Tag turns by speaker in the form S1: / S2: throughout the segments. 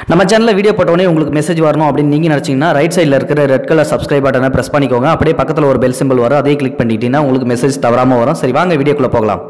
S1: நம்ம சேனலில் வீடியோ போட்டோடனே உங்களுக்கு மெசேஜ் வரணும் அப்படின்னு நீங்கள் நினச்சிங்கன்னா ரைட் சைடில் இருக்கிற ரெட் கலர் சப்ஸ்கிரைப் பட்டனை ப்ரெஸ் பண்ணிக்கோங்க அப்படியே பக்கத்தில் ஒரு பெல் சிம்பிள் வரும் அதையும் கிளிக் பண்ணிக்கிட்டீங்கன்னா உங்களுக்கு மெசேஜ் தவறாமல் வரும் சரி வாங்க வீடியோக்குள்ளே போகலாம்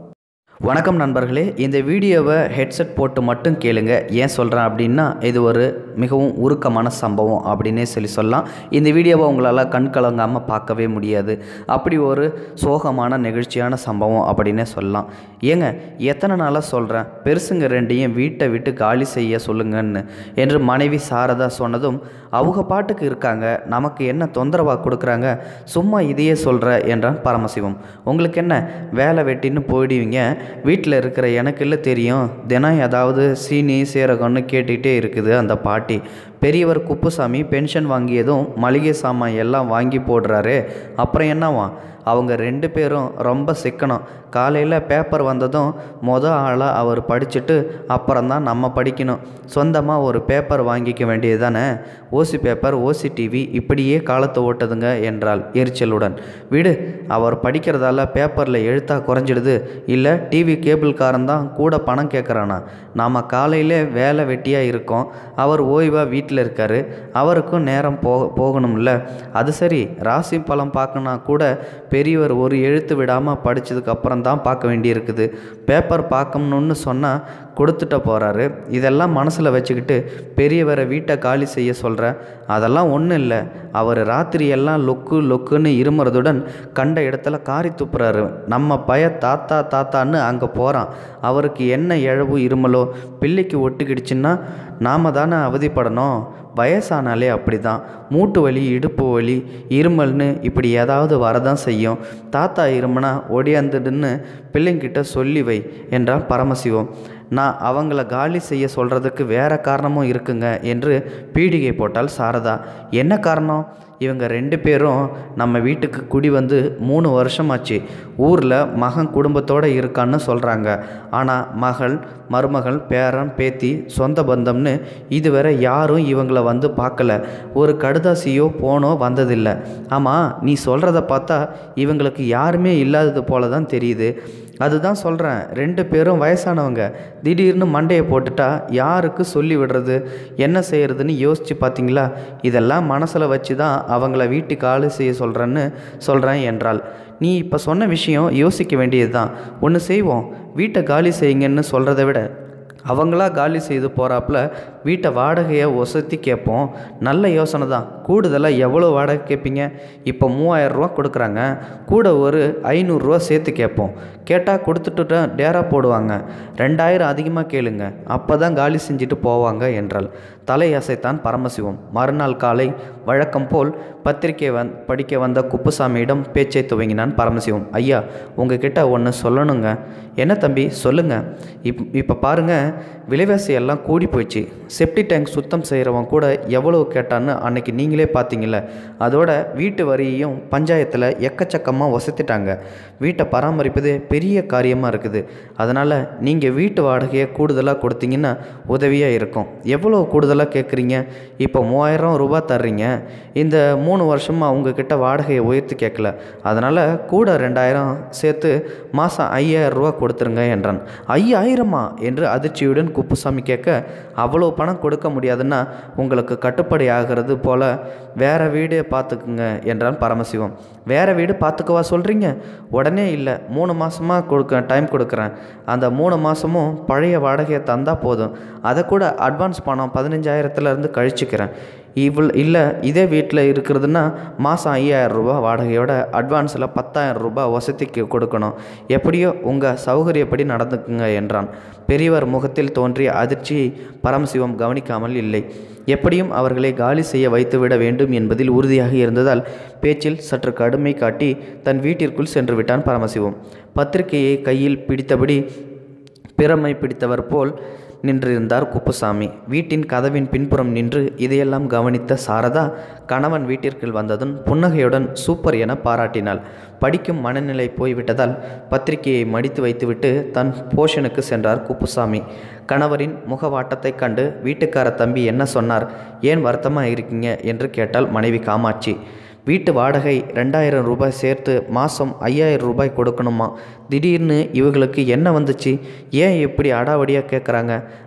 S1: வணக்கம் நண்பர்களே இந்த வீடியோவை ஹெட்செட் போட்டு மட்டும் கேளுங்க ஏன் சொல்கிறேன் அப்படின்னா இது ஒரு மிகவும் உருக்கமான சம்பவம் அப்படின்னே சொல்லி சொல்லலாம் இந்த வீடியோவை உங்களால் கண் கலங்காமல் பார்க்கவே முடியாது அப்படி ஒரு சோகமான நெகிழ்ச்சியான சம்பவம் அப்படின்னே சொல்லலாம் ஏங்க எத்தனை நாளாக சொல்கிறேன் பெருசுங்க ரெண்டையும் வீட்டை விட்டு காலி செய்ய சொல்லுங்கன்னு என்று மனைவி சாரதா சொன்னதும் அவங்க பாட்டுக்கு இருக்காங்க நமக்கு என்ன தொந்தரவாக கொடுக்குறாங்க சும்மா இதையே சொல்கிற என்றான் பரமசிவம் உங்களுக்கு என்ன வேலை வெட்டின்னு போயிடுவீங்க வீட்டில் இருக்கிற எனக்கு இல்லை தெரியும் தினம் ஏதாவது சீனி சீரகம்னு கேட்டுக்கிட்டே இருக்குது அந்த பாட்டி பெரியவர் குப்புசாமி பென்ஷன் வாங்கியதும் மளிகை சாமான் எல்லாம் வாங்கி போடுறாரு அப்புறம் என்னவா அவங்க ரெண்டு பேரும் ரொம்ப சிக்கனம் காலையில் பேப்பர் வந்ததும் மொதல் ஆளாக அவர் படிச்சுட்டு அப்புறம்தான் நம்ம படிக்கணும் சொந்தமாக ஒரு பேப்பர் வாங்கிக்க வேண்டியது தானே ஓசி பேப்பர் ஓசி டிவி இப்படியே காலத்தை ஓட்டுதுங்க என்றாள் எரிச்சலுடன் விடு அவர் படிக்கிறதால பேப்பரில் எழுத்தா குறைஞ்சிடுது இல்லை டிவி கேபிள்காரன் தான் கூட பணம் கேட்குறானா நாம் காலையில் வேலை வெட்டியாக இருக்கோம் அவர் ஓய்வாக வீட்டில் இருக்கார் அவருக்கும் நேரம் போக போகணும்ல அது சரி ராசி பழம் பார்க்கணுன்னா கூட பெரியவர் ஒரு எழுத்து விடாமல் படித்ததுக்கு அப்புறம் தான் பார்க்க வேண்டியிருக்குது பேப்பர் பார்க்கணுன்னு சொன்னால் கொடுத்துட்ட போகிறாரு இதெல்லாம் மனசில் வச்சுக்கிட்டு பெரியவரை வீட்டை காலி செய்ய சொல்கிற அதெல்லாம் ஒன்றும் இல்லை அவர் ராத்திரி எல்லாம் லொக்கு லொக்குன்னு இருமுறதுடன் கண்ட இடத்துல காரி துப்புறாரு நம்ம பய தாத்தா தாத்தான்னு அங்கே போகிறான் அவருக்கு என்ன இழவு இருமலோ பிள்ளைக்கு ஒட்டுக்கிடுச்சுன்னா நாம் தானே அவதிப்படணும் வயசானாலே அப்படி தான் மூட்டு வலி இடுப்பு வலி இருமல்னு இப்படி ஏதாவது வரதான் செய்யும் தாத்தா இருமனா ஓடியாந்துடுன்னு பிள்ளைங்கிட்ட சொல்லி வை என்றான் பரமசிவம் நான் அவங்கள காலி செய்ய சொல்கிறதுக்கு வேற காரணமும் இருக்குங்க என்று பீடிகை போட்டால் சாரதா என்ன காரணம் இவங்க ரெண்டு பேரும் நம்ம வீட்டுக்கு குடி வந்து மூணு வருஷமாச்சு ஊரில் மகன் குடும்பத்தோடு இருக்கான்னு சொல்கிறாங்க ஆனால் மகள் மருமகள் பேரன் பேத்தி சொந்த பந்தம்னு இதுவரை யாரும் இவங்கள வந்து பார்க்கல ஒரு கடுதாசியோ போனோ வந்ததில்லை ஆமாம் நீ சொல்கிறத பார்த்தா இவங்களுக்கு யாருமே இல்லாதது போல தான் தெரியுது அதுதான் சொல்கிறேன் ரெண்டு பேரும் வயசானவங்க திடீர்னு மண்டையை போட்டுட்டா யாருக்கு சொல்லி விடுறது என்ன செய்யறதுன்னு யோசித்து பார்த்தீங்களா இதெல்லாம் மனசில் வச்சு தான் அவங்கள வீட்டுக்கு ஆளு செய்ய சொல்கிறேன்னு சொல்கிறேன் என்றாள் நீ இப்போ சொன்ன விஷயம் யோசிக்க வேண்டியது தான் ஒன்று செய்வோம் வீட்டை காலி செய்யுங்கன்னு சொல்கிறத விட அவங்களா காலி செய்து போகிறாப்புல வீட்டை வாடகையை ஒசத்தி கேட்போம் நல்ல யோசனை தான் கூடுதலாக எவ்வளோ வாடகை கேட்பீங்க இப்போ மூவாயிரரூவா கொடுக்குறாங்க கூட ஒரு ஐநூறுரூவா சேர்த்து கேட்போம் கேட்டால் கொடுத்துட்டு டேரா போடுவாங்க ரெண்டாயிரம் அதிகமாக கேளுங்க அப்போ தான் காலி செஞ்சுட்டு போவாங்க என்றாள் தலை அசைத்தான் பரமசிவம் மறுநாள் காலை வழக்கம் போல் பத்திரிகை வந் படிக்க வந்த குப்புசாமியிடம் பேச்சை துவங்கினான் பரமசிவம் ஐயா உங்ககிட்ட ஒன்று சொல்லணுங்க என்ன தம்பி சொல்லுங்க இப் இப்போ பாருங்கள் விலைவாசி எல்லாம் கூடி போயிடுச்சு செப்டி டேங்க் சுத்தம் செய்கிறவன் கூட எவ்வளோ கேட்டான்னு அன்னைக்கு நீங்களே பார்த்தீங்கல்ல அதோட வீட்டு வரியையும் பஞ்சாயத்தில் எக்கச்சக்கமாக வசத்திட்டாங்க வீட்டை பராமரிப்பது பெரிய காரியமாக இருக்குது அதனால் நீங்கள் வீட்டு வாடகையை கூடுதலாக கொடுத்தீங்கன்னா உதவியாக இருக்கும் எவ்வளோ கூடுதலாக கேட்குறீங்க இப்போ மூவாயிரம் ரூபாய் தர்றீங்க இந்த மூணு வருஷமாக உங்ககிட்ட வாடகையை உயர்த்தி கேட்கல அதனால் கூட ரெண்டாயிரம் சேர்த்து மாதம் ஐயாயிரம் ரூபா கொடுத்துருங்க என்றான் ஐயாயிரமா என்று அதிர்ச்சியுடன் குப்புசாமி கேட்க அவ்வளோ பணம் கொடுக்க முடியாதுன்னா உங்களுக்கு கட்டுப்படி ஆகிறது போல் வேற வீடு பார்த்துக்குங்க என்றான் பரமசிவம் வேற வீடு பார்த்துக்கவா சொல்கிறீங்க உடனே இல்லை மூணு மாதமாக கொடுக்க டைம் கொடுக்குறேன் அந்த மூணு மாதமும் பழைய வாடகையை தந்தால் போதும் அதை கூட அட்வான்ஸ் பணம் பதினஞ்சாயிரத்துலேருந்து கழிச்சுக்கிறேன் இவ்வளோ இல்லை இதே வீட்டில் இருக்கிறதுனா மாதம் ஐயாயிரம் ரூபாய் வாடகையோட அட்வான்ஸில் பத்தாயிரம் ரூபாய் வசதிக்கு கொடுக்கணும் எப்படியோ உங்கள் சௌகரியப்படி நடந்துக்குங்க என்றான் பெரியவர் முகத்தில் தோன்றிய அதிர்ச்சியை பரமசிவம் கவனிக்காமல் இல்லை எப்படியும் அவர்களை காலி செய்ய வைத்துவிட வேண்டும் என்பதில் உறுதியாக இருந்ததால் பேச்சில் சற்று கடுமை காட்டி தன் வீட்டிற்குள் சென்று விட்டான் பரமசிவம் பத்திரிகையை கையில் பிடித்தபடி பிறமை பிடித்தவர் போல் நின்றிருந்தார் குப்புசாமி வீட்டின் கதவின் பின்புறம் நின்று இதையெல்லாம் கவனித்த சாரதா கணவன் வீட்டிற்குள் வந்ததும் புன்னகையுடன் சூப்பர் என பாராட்டினாள் படிக்கும் மனநிலை போய்விட்டதால் பத்திரிகையை மடித்து வைத்துவிட்டு தன் போஷனுக்கு சென்றார் குப்புசாமி கணவரின் முகவாட்டத்தைக் கண்டு வீட்டுக்கார தம்பி என்ன சொன்னார் ஏன் வருத்தமாக இருக்கீங்க என்று கேட்டாள் மனைவி காமாட்சி வீட்டு வாடகை ரெண்டாயிரம் ரூபாய் சேர்த்து மாதம் ஐயாயிரம் ரூபாய் கொடுக்கணுமா திடீர்னு இவங்களுக்கு என்ன வந்துச்சு ஏன் இப்படி அடாவடியாக கேட்குறாங்க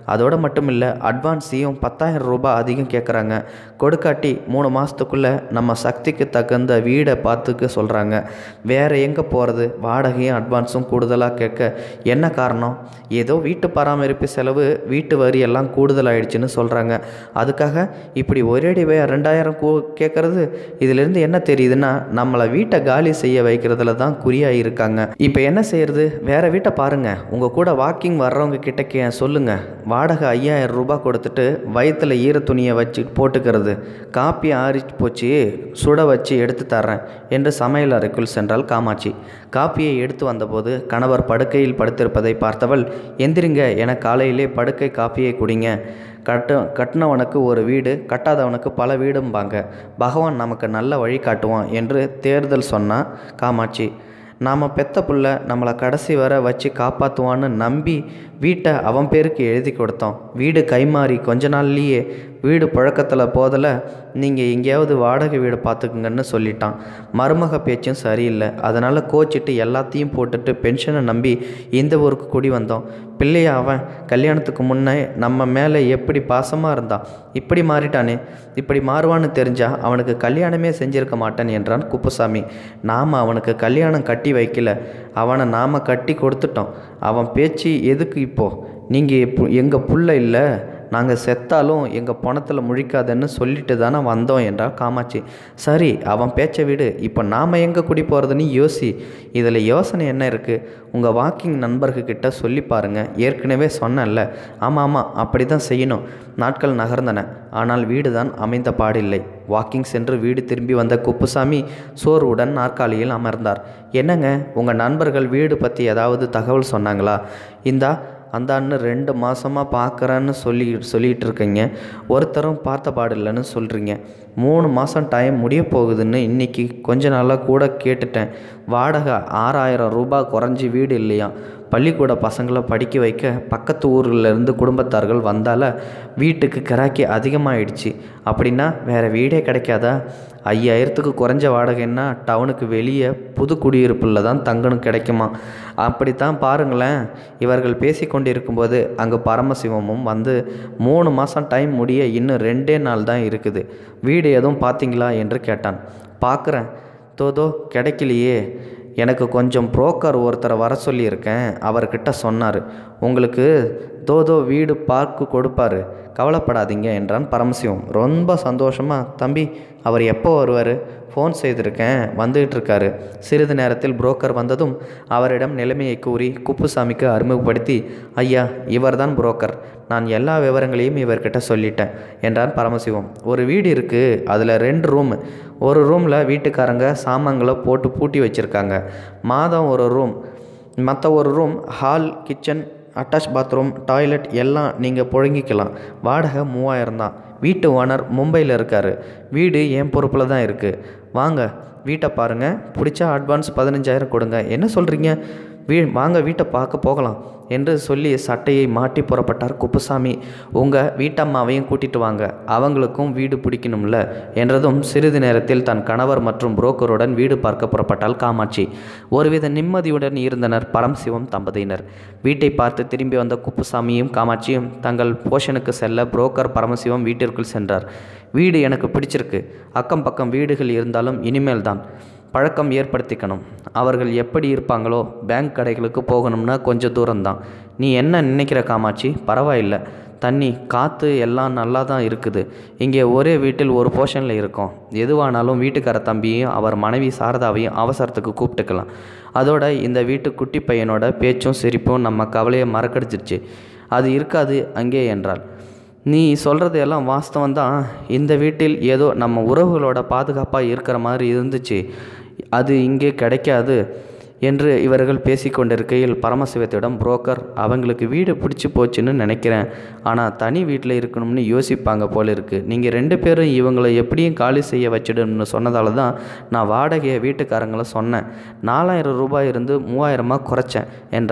S1: அதோடு மட்டும் இல்லை அட்வான்ஸையும் பத்தாயிரம் ரூபாய் அதிகம் கேட்குறாங்க கொடுக்காட்டி மூணு மாதத்துக்குள்ளே நம்ம சக்திக்கு தகுந்த வீடை பார்த்துக்க சொல்கிறாங்க வேறு எங்கே போகிறது வாடகையும் அட்வான்ஸும் கூடுதலாக கேட்க என்ன காரணம் ஏதோ வீட்டு பராமரிப்பு செலவு வீட்டு வரி எல்லாம் கூடுதலாயிடுச்சுன்னு சொல்கிறாங்க அதுக்காக இப்படி ஒரேடிவே ரெண்டாயிரம் கூ கேட்குறது இதிலிருந்து என்ன தெரியுதுன்னா நம்மளை வீட்டை காலி செய்ய வைக்கிறதுல தான் குறியாக இருக்காங்க இப்போ என்ன செய்யறது வேற வீட்டை பாருங்க உங்கள் கூட வாக்கிங் வர்றவங்க கிட்ட கே சொல்லுங்க வாடகை ஐயாயிரம் ரூபாய் கொடுத்துட்டு வயிற்றுல ஈர துணியை வச்சு போட்டுக்கிறது காப்பி ஆறி போச்சு சுட வச்சு எடுத்து தர்றேன் என்று சமையல் அறைக்குள் சென்றாள் காமாட்சி காப்பியை எடுத்து வந்தபோது கணவர் படுக்கையில் படுத்திருப்பதை பார்த்தவள் எந்திரிங்க என காலையிலே படுக்கை காப்பியை குடிங்க கட்டு கட்டினவனுக்கு ஒரு வீடு கட்டாதவனுக்கு பல வீடும்பாங்க பகவான் நமக்கு நல்ல வழி காட்டுவான் என்று தேர்தல் சொன்னா காமாட்சி நாம் பெத்த புள்ள நம்மளை கடைசி வர வச்சு காப்பாற்றுவான்னு நம்பி வீட்டை அவன் பேருக்கு எழுதி கொடுத்தோம் வீடு கைமாறி கொஞ்ச நாள்லேயே வீடு புழக்கத்தில் போதில் நீங்கள் எங்கேயாவது வாடகை வீடு பார்த்துக்குங்கன்னு சொல்லிட்டான் மருமக பேச்சும் சரியில்லை அதனால் கோச்சிட்டு எல்லாத்தையும் போட்டுட்டு பென்ஷனை நம்பி இந்த ஊருக்கு குடி வந்தோம் பிள்ளைய அவன் கல்யாணத்துக்கு முன்னே நம்ம மேலே எப்படி பாசமாக இருந்தான் இப்படி மாறிட்டானே இப்படி மாறுவான்னு தெரிஞ்சா அவனுக்கு கல்யாணமே செஞ்சிருக்க மாட்டேன் என்றான் குப்புசாமி நாம் அவனுக்கு கல்யாணம் கட்டி வைக்கல அவனை நாம் கட்டி கொடுத்துட்டோம் அவன் பேச்சு எதுக்கு இப்போ நீங்கள் இப்போ எங்கள் புள்ள இல்லை நாங்கள் செத்தாலும் எங்கள் பணத்தில் முழிக்காதன்னு சொல்லிட்டு தானே வந்தோம் என்றால் காமாட்சி சரி அவன் பேச்சை விடு இப்போ நாம் எங்கே குடி போகிறதுன்னு யோசி இதில் யோசனை என்ன இருக்குது உங்கள் வாக்கிங் நண்பர்கிட்ட சொல்லி பாருங்கள் ஏற்கனவே சொன்னேன்ல ஆமாம் ஆமாம் அப்படி தான் செய்யணும் நாட்கள் நகர்ந்தன ஆனால் வீடு தான் அமைந்த பாடில்லை வாக்கிங் சென்று வீடு திரும்பி வந்த குப்புசாமி சோர்வுடன் நாற்காலியில் அமர்ந்தார் என்னங்க உங்கள் நண்பர்கள் வீடு பற்றி ஏதாவது தகவல் சொன்னாங்களா இந்தா அந்த அண்ணன் ரெண்டு மாதமாக பார்க்குறேன்னு சொல்லி சொல்லிகிட்டு இருக்கீங்க ஒருத்தரும் பார்த்த பாடில்லைன்னு சொல்கிறீங்க மூணு மாதம் டைம் முடிய போகுதுன்னு இன்றைக்கி கொஞ்ச நாளாக கூட கேட்டுட்டேன் வாடகை ஆறாயிரம் ரூபாய் குறைஞ்சி வீடு இல்லையா பள்ளிக்கூட பசங்களை படிக்க வைக்க பக்கத்து ஊர்லேருந்து குடும்பத்தார்கள் வந்தால வீட்டுக்கு கிராக்கி அதிகமாகிடுச்சு அப்படின்னா வேறு வீடே கிடைக்காதா ஐயாயிரத்துக்கு குறைஞ்ச வாடகைன்னா டவுனுக்கு வெளியே புது குடியிருப்பில் தான் தங்கணும் கிடைக்குமா அப்படித்தான் பாருங்களேன் இவர்கள் பேசி கொண்டிருக்கும்போது அங்கே பரமசிவமும் வந்து மூணு மாதம் டைம் முடிய இன்னும் ரெண்டே நாள் தான் இருக்குது வீடு எதுவும் பார்த்தீங்களா என்று கேட்டான் பார்க்குறேன் தோதோ கிடைக்கலையே எனக்கு கொஞ்சம் புரோக்கர் ஒருத்தரை வர சொல்லியிருக்கேன் அவர்கிட்ட சொன்னார் உங்களுக்கு தோதோ வீடு பார்க்கு கொடுப்பாரு கவலைப்படாதீங்க என்றான் பரமசிவம் ரொம்ப சந்தோஷமாக தம்பி அவர் எப்போ வருவார் ஃபோன் செய்திருக்கேன் வந்துகிட்டு இருக்காரு சிறிது நேரத்தில் புரோக்கர் வந்ததும் அவரிடம் நிலைமையை கூறி குப்புசாமிக்கு அறிமுகப்படுத்தி ஐயா இவர்தான் புரோக்கர் நான் எல்லா விவரங்களையும் இவர்கிட்ட சொல்லிட்டேன் என்றான் பரமசிவம் ஒரு வீடு இருக்குது அதில் ரெண்டு ரூம் ஒரு ரூமில் வீட்டுக்காரங்க சாமான்களை போட்டு பூட்டி வச்சுருக்காங்க மாதம் ஒரு ரூம் மற்ற ஒரு room hall kitchen attach bathroom toilet எல்லாம் நீங்கள் புழங்கிக்கலாம் வாடகை மூவாயிரம் தான் வீட்டு ஓனர் மும்பையில் இருக்கார் வீடு என் பொறுப்பில் தான் இருக்குது வாங்க வீட்டை பாருங்கள் பிடிச்சா அட்வான்ஸ் பதினஞ்சாயிரம் கொடுங்க என்ன சொல்கிறீங்க வீ வாங்க வீட்டை பார்க்க போகலாம் என்று சொல்லி சட்டையை மாட்டி புறப்பட்டார் குப்புசாமி உங்கள் வீட்டம்மாவையும் கூட்டிட்டு வாங்க அவங்களுக்கும் வீடு பிடிக்கணும்ல என்றதும் சிறிது நேரத்தில் தன் கணவர் மற்றும் புரோக்கருடன் வீடு பார்க்க புறப்பட்டாள் காமாட்சி ஒருவித நிம்மதியுடன் இருந்தனர் பரம்சிவம் தம்பதியினர் வீட்டை பார்த்து திரும்பி வந்த குப்புசாமியும் காமாட்சியும் தங்கள் போஷனுக்கு செல்ல புரோக்கர் பரமசிவம் வீட்டிற்குள் சென்றார் வீடு எனக்கு பிடிச்சிருக்கு அக்கம் பக்கம் வீடுகள் இருந்தாலும் இனிமேல் தான் பழக்கம் ஏற்படுத்திக்கணும் அவர்கள் எப்படி இருப்பாங்களோ பேங்க் கடைகளுக்கு போகணும்னா கொஞ்சம் தூரம்தான் நீ என்ன நினைக்கிற காமாட்சி பரவாயில்லை தண்ணி காற்று எல்லாம் நல்லா தான் இருக்குது இங்கே ஒரே வீட்டில் ஒரு போர்ஷனில் இருக்கோம் எதுவானாலும் வீட்டுக்கார தம்பியையும் அவர் மனைவி சாரதாவையும் அவசரத்துக்கு கூப்பிட்டுக்கலாம் அதோட இந்த வீட்டு குட்டி பையனோட பேச்சும் சிரிப்பும் நம்ம கவலையை மறக்கடிச்சிருச்சு அது இருக்காது அங்கே என்றாள் நீ சொல்கிறது எல்லாம் வாஸ்தவம் தான் இந்த வீட்டில் ஏதோ நம்ம உறவுகளோட பாதுகாப்பாக இருக்கிற மாதிரி இருந்துச்சு அது இங்கே கிடைக்காது என்று இவர்கள் பேசிக்கொண்டிருக்கையில் பரமசிவத்திடம் புரோக்கர் அவங்களுக்கு வீடு பிடிச்சி போச்சுன்னு நினைக்கிறேன் ஆனால் தனி வீட்டில் இருக்கணும்னு யோசிப்பாங்க போல இருக்குது நீங்கள் ரெண்டு பேரும் இவங்களை எப்படியும் காலி செய்ய வச்சிடணும்னு சொன்னதால தான் நான் வாடகையை வீட்டுக்காரங்களை சொன்னேன் நாலாயிரம் ரூபாய் இருந்து மூவாயிரமாக குறைச்சேன் என்றார்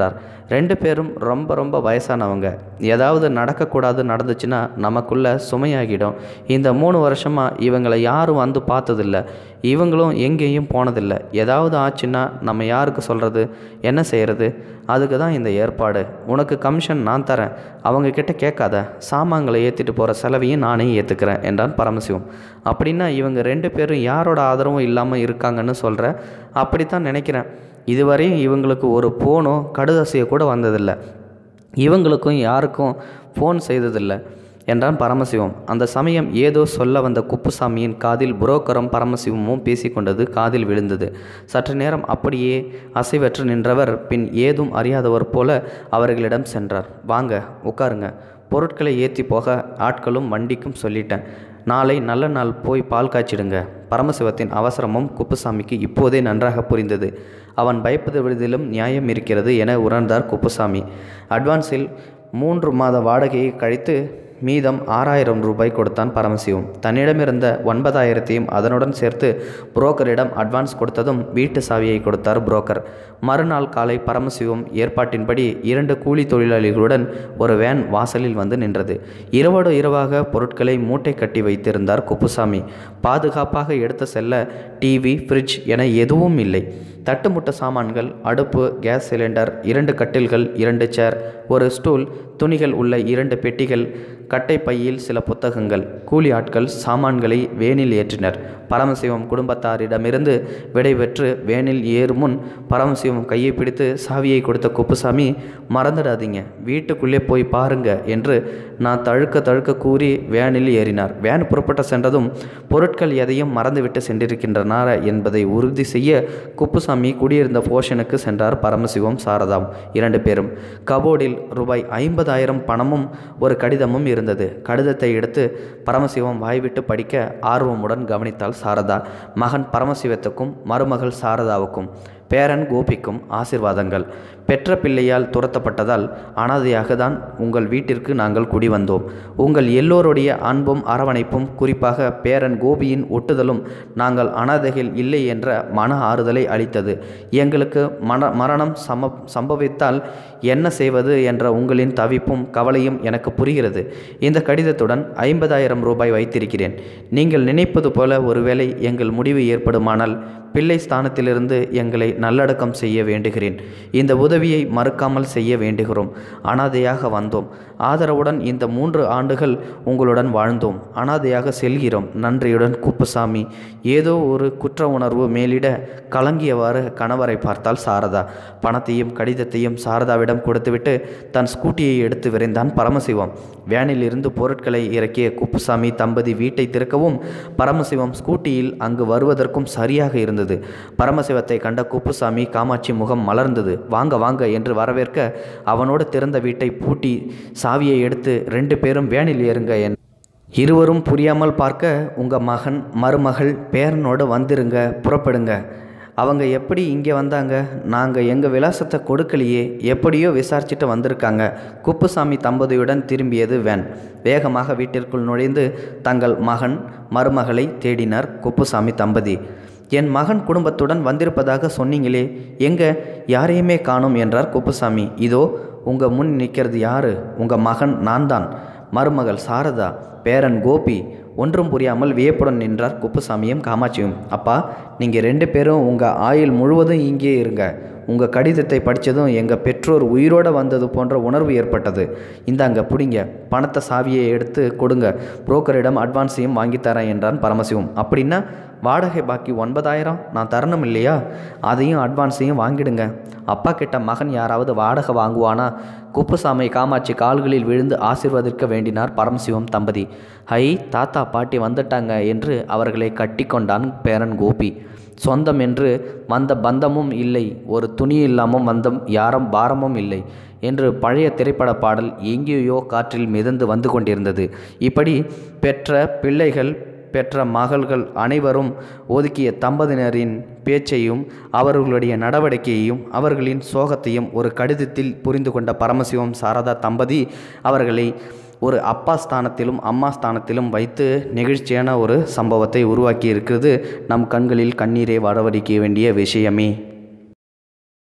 S1: ரெண்டு பேரும் ரொம்ப ரொம்ப வயசானவங்க ஏதாவது நடக்கக்கூடாது நடந்துச்சுன்னா நமக்குள்ள சுமையாகிடும் இந்த மூணு வருஷமாக இவங்களை யாரும் வந்து பார்த்ததில்ல இவங்களும் எங்கேயும் போனதில்லை ஏதாவது ஆச்சுன்னா நம்ம யாருக்கு சொல்கிறது என்ன செய்கிறது அதுக்கு தான் இந்த ஏற்பாடு உனக்கு கமிஷன் நான் தரேன் அவங்க கிட்ட கேட்காத சாமான்களை ஏற்றிட்டு போகிற செலவையும் நானே ஏற்றுக்கிறேன் என்றான் பரமசிவம் அப்படின்னா இவங்க ரெண்டு பேரும் யாரோட ஆதரவும் இல்லாமல் இருக்காங்கன்னு சொல்கிற அப்படித்தான் நினைக்கிறேன் இதுவரையும் இவங்களுக்கு ஒரு ஃபோனோ கடுதாசியோ கூட வந்ததில்லை இவங்களுக்கும் யாருக்கும் ஃபோன் செய்ததில்லை என்றான் பரமசிவம் அந்த சமயம் ஏதோ சொல்ல வந்த குப்புசாமியின் காதில் புரோக்கரும் பரமசிவமும் பேசிக்கொண்டது காதில் விழுந்தது சற்று நேரம் அப்படியே அசைவற்று நின்றவர் பின் ஏதும் அறியாதவர் போல அவர்களிடம் சென்றார் வாங்க உட்காருங்க பொருட்களை ஏற்றி போக ஆட்களும் வண்டிக்கும் சொல்லிட்டேன் நாளை நல்ல நாள் போய் பால் காய்ச்சிடுங்க பரமசிவத்தின் அவசரமும் குப்புசாமிக்கு இப்போதே நன்றாக புரிந்தது அவன் பயப்படுவதிலும் நியாயம் இருக்கிறது என உணர்ந்தார் குப்புசாமி அட்வான்ஸில் மூன்று மாத வாடகையை கழித்து மீதம் ஆறாயிரம் ரூபாய் கொடுத்தான் பரமசிவம் தன்னிடமிருந்த ஒன்பதாயிரத்தையும் அதனுடன் சேர்த்து புரோக்கரிடம் அட்வான்ஸ் கொடுத்ததும் வீட்டு சாவியை கொடுத்தார் புரோக்கர் மறுநாள் காலை பரமசிவம் ஏற்பாட்டின்படி இரண்டு கூலி தொழிலாளிகளுடன் ஒரு வேன் வாசலில் வந்து நின்றது இரவோடு இரவாக பொருட்களை மூட்டை கட்டி வைத்திருந்தார் குப்புசாமி பாதுகாப்பாக எடுத்து செல்ல டிவி ஃப்ரிட்ஜ் என எதுவும் இல்லை தட்டுமுட்ட சாமான்கள் அடுப்பு கேஸ் சிலிண்டர் இரண்டு கட்டில்கள் இரண்டு சேர் ஒரு ஸ்டூல் துணிகள் உள்ள இரண்டு பெட்டிகள் கட்டை பையில் சில புத்தகங்கள் கூலி ஆட்கள் சாமான்களை வேனில் ஏற்றினர் பரமசிவம் குடும்பத்தாரிடமிருந்து விடைபெற்று வேனில் ஏறும் முன் பரமசிவம் கையை பிடித்து சாவியை கொடுத்த குப்புசாமி மறந்துடாதீங்க வீட்டுக்குள்ளே போய் பாருங்க என்று நான் தழுக்க தழுக்க கூறி வேனில் ஏறினார் வேன் புறப்பட்ட சென்றதும் பொருட்கள் எதையும் மறந்துவிட்டு சென்றிருக்கின்றனர் என்பதை உறுதி செய்ய குப்புசாமி குடியிருந்த போஷனுக்கு சென்றார் பரமசிவம் சாரதாம் இரண்டு பேரும் கபோர்டில் ரூபாய் ஐம்பதாயிரம் பணமும் ஒரு கடிதமும் இருந்தது கடிதத்தை எடுத்து பரமசிவம் வாய்விட்டு படிக்க ஆர்வமுடன் கவனித்தாள் சாரதா மகன் பரமசிவத்துக்கும் மருமகள் சாரதாவுக்கும் பேரன் கோபிக்கும் ஆசிர்வாதங்கள் பெற்ற பிள்ளையால் துரத்தப்பட்டதால் அனாதையாக தான் உங்கள் வீட்டிற்கு நாங்கள் குடி வந்தோம் உங்கள் எல்லோருடைய அன்பும் அரவணைப்பும் குறிப்பாக பேரன் கோபியின் ஒட்டுதலும் நாங்கள் அனாதைகள் இல்லை என்ற மன ஆறுதலை அளித்தது எங்களுக்கு மன மரணம் சம சம்பவித்தால் என்ன செய்வது என்ற உங்களின் தவிப்பும் கவலையும் எனக்கு புரிகிறது இந்த கடிதத்துடன் ஐம்பதாயிரம் ரூபாய் வைத்திருக்கிறேன் நீங்கள் நினைப்பது போல ஒருவேளை எங்கள் முடிவு ஏற்படுமானால் பிள்ளை ஸ்தானத்திலிருந்து எங்களை நல்லடக்கம் செய்ய வேண்டுகிறேன் இந்த உதவியை மறுக்காமல் செய்ய வேண்டுகிறோம் அனாதையாக வந்தோம் ஆதரவுடன் இந்த மூன்று ஆண்டுகள் உங்களுடன் வாழ்ந்தோம் அனாதையாக செல்கிறோம் நன்றியுடன் குப்புசாமி ஏதோ ஒரு குற்ற உணர்வு மேலிட கலங்கியவாறு கணவரை பார்த்தால் சாரதா பணத்தையும் கடிதத்தையும் சாரதாவிடம் கொடுத்துவிட்டு தன் ஸ்கூட்டியை எடுத்து விரைந்தான் பரமசிவம் வேனில் இருந்து பொருட்களை இறக்கிய குப்புசாமி தம்பதி வீட்டை திறக்கவும் பரமசிவம் ஸ்கூட்டியில் அங்கு வருவதற்கும் சரியாக இருந்தது பரமசிவத்தை கண்ட குப்புசாமி காமாட்சி முகம் மலர்ந்தது வாங்க வாங்க என்று வரவேற்க அவனோடு திறந்த வீட்டை பூட்டி சாவியை எடுத்து ரெண்டு பேரும் வேனில் ஏறுங்க என் இருவரும் புரியாமல் பார்க்க உங்கள் மகன் மருமகள் பேரனோடு வந்துருங்க புறப்படுங்க அவங்க எப்படி இங்கே வந்தாங்க நாங்கள் எங்கள் விலாசத்தை கொடுக்கலையே எப்படியோ விசாரிச்சுட்டு வந்திருக்காங்க குப்புசாமி தம்பதியுடன் திரும்பியது வேன் வேகமாக வீட்டிற்குள் நுழைந்து தங்கள் மகன் மருமகளை தேடினார் குப்புசாமி தம்பதி என் மகன் குடும்பத்துடன் வந்திருப்பதாக சொன்னீங்களே எங்க யாரையுமே காணோம் என்றார் குப்புசாமி இதோ உங்கள் முன் நிற்கிறது யாரு உங்கள் மகன் நான் தான் மருமகள் சாரதா பேரன் கோபி ஒன்றும் புரியாமல் வியப்புடன் நின்றார் குப்புசாமியும் காமாட்சியும் அப்பா நீங்கள் ரெண்டு பேரும் உங்கள் ஆயுள் முழுவதும் இங்கே இருங்க உங்கள் கடிதத்தை படித்ததும் எங்கள் பெற்றோர் உயிரோடு வந்தது போன்ற உணர்வு ஏற்பட்டது இந்தாங்க பிடிங்க பணத்தை சாவியை எடுத்து கொடுங்க புரோக்கரிடம் அட்வான்ஸையும் வாங்கித்தரேன் என்றான் பரமசிவம் அப்படின்னா வாடகை பாக்கி ஒன்பதாயிரம் நான் தரணும் இல்லையா அதையும் அட்வான்ஸையும் வாங்கிடுங்க அப்பா கிட்ட மகன் யாராவது வாடகை வாங்குவானா குப்புசாமி காமாட்சி கால்களில் விழுந்து ஆசீர்வதிக்க வேண்டினார் பரமசிவம் தம்பதி ஹை தாத்தா பாட்டி வந்துட்டாங்க என்று அவர்களை கட்டிக்கொண்டான் பேரன் கோபி சொந்தம் என்று வந்த பந்தமும் இல்லை ஒரு துணி இல்லாமல் வந்தம் யாரும் பாரமும் இல்லை என்று பழைய திரைப்பட பாடல் எங்கேயோ காற்றில் மிதந்து வந்து கொண்டிருந்தது இப்படி பெற்ற பிள்ளைகள் பெற்ற மகள்கள் அனைவரும் ஒதுக்கிய தம்பதியினரின் பேச்சையும் அவர்களுடைய நடவடிக்கையையும் அவர்களின் சோகத்தையும் ஒரு கடிதத்தில் புரிந்து கொண்ட பரமசிவம் சாரதா தம்பதி அவர்களை ஒரு அப்பா ஸ்தானத்திலும் அம்மா ஸ்தானத்திலும் வைத்து நெகிழ்ச்சியான ஒரு சம்பவத்தை உருவாக்கி இருக்கிறது நம் கண்களில் கண்ணீரை வரவழைக்க வேண்டிய விஷயமே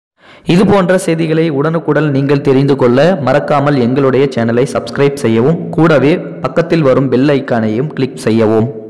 S1: இது போன்ற செய்திகளை உடனுக்குடன் நீங்கள் தெரிந்து கொள்ள மறக்காமல் எங்களுடைய சேனலை சப்ஸ்கிரைப் செய்யவும் கூடவே பக்கத்தில் வரும் பெல் ஐக்கானையும் கிளிக் செய்யவும்